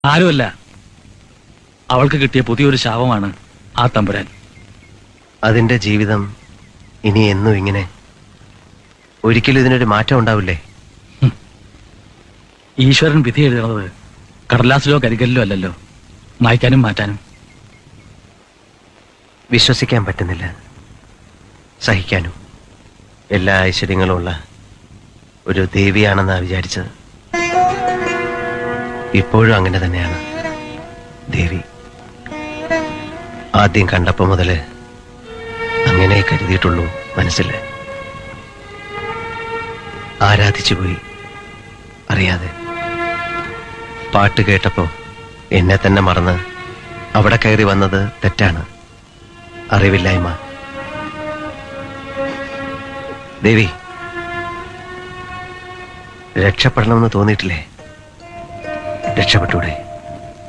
ആരുമല്ല അവൾക്ക് കിട്ടിയ പുതിയൊരു ശാപമാണ് ആ തമ്പുരാൻ അതിന്റെ ജീവിതം ഇനി എന്നും ഇങ്ങനെ ഒരിക്കലും ഇതിനൊരു മാറ്റം ഉണ്ടാവില്ലേ ഈശ്വരൻ വിധി എഴുതുന്നത് കടലാസിലോ കരികല്ലിലോ അല്ലല്ലോ മായ്ക്കാനും മാറ്റാനും വിശ്വസിക്കാൻ പറ്റുന്നില്ല സഹിക്കാനും എല്ലാ ഐശ്വര്യങ്ങളും ഉള്ള ഒരു ദേവിയാണെന്നാ വിചാരിച്ചത് ഇപ്പോഴും അങ്ങനെ തന്നെയാണ് ദേവി ആദ്യം കണ്ടപ്പോ മുതല് അങ്ങനെ കരുതിയിട്ടുള്ളൂ മനസ്സിൽ ആരാധിച്ചു പോയി അറിയാതെ പാട്ട് കേട്ടപ്പോ എന്നെ തന്നെ മറന്ന് അവിടെ കയറി വന്നത് തെറ്റാണ് അറിവില്ലായ്മ ദേവി രക്ഷപ്പെടണമെന്ന് തോന്നിയിട്ടില്ലേ രക്ഷപ്പെട്ടൂടെ